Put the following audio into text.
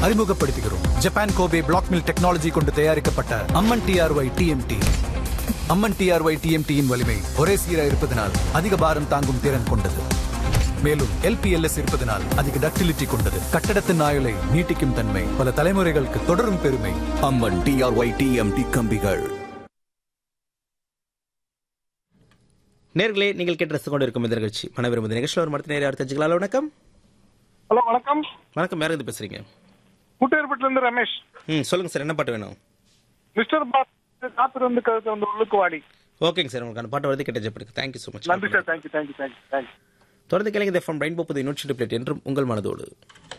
அறிமுகப்படுத்துகிறோம் Japan Kobe black mill technology கொண்டு தயாரிக்கப்பட்ட Amman TRY TMT Amman TRY டிஎம்டியின் வலிமை ஒரே சீராக இருப்பதனால் அதிக பாரம் தாங்கும் திறன் கொண்டது மேலும் எல்பிஎல்எஸ் இருப்பதனால் அதிக டக்டிலிட்டி கொண்டது கட்டடத்தின் ஆயுளை நீட்டிக்கும் தன்மை பல தலைமுறைகளுக்கு தொடரும் பெருமை அம்மன் டிஆர்ஒய் டிஎம்டி கம்பிகள் நேர்களே நீங்கள் கேட்டு ரசித்துக் கொண்டு இருக்கும் இந்த நிகழ்ச்சி மனவிரும்பும் இந்த நிகழ்ச்சியில் ஒரு மரத்து நேரம் யார் தெரிஞ்சுக்கலாம் வணக்கம் ஹலோ வணக்கம் வணக்கம் யார் இருந்து பேசுறீங்க குட்டையர்பட்டில இருந்து ரமேஷ் ம் சொல்லுங்க சார் என்ன பாட்டு வேணும் மிஸ்டர் பாத் காத்து வந்து கழுத்து வந்து உள்ளுக்கு வாடி ஓகேங்க சார் உங்களுக்கான பாட்டு வருது கேட்ட ஜெப்படுக்கு தேங்க்யூ ஸோ மச் நன்றி sir thank you thank you thank you thank you தொடர்ந்து கேளுங்க இந்த எஃப்எம் ரெயின்போ புது நூற்றி பிளேட் என்றும் உங்கள் மனதோடு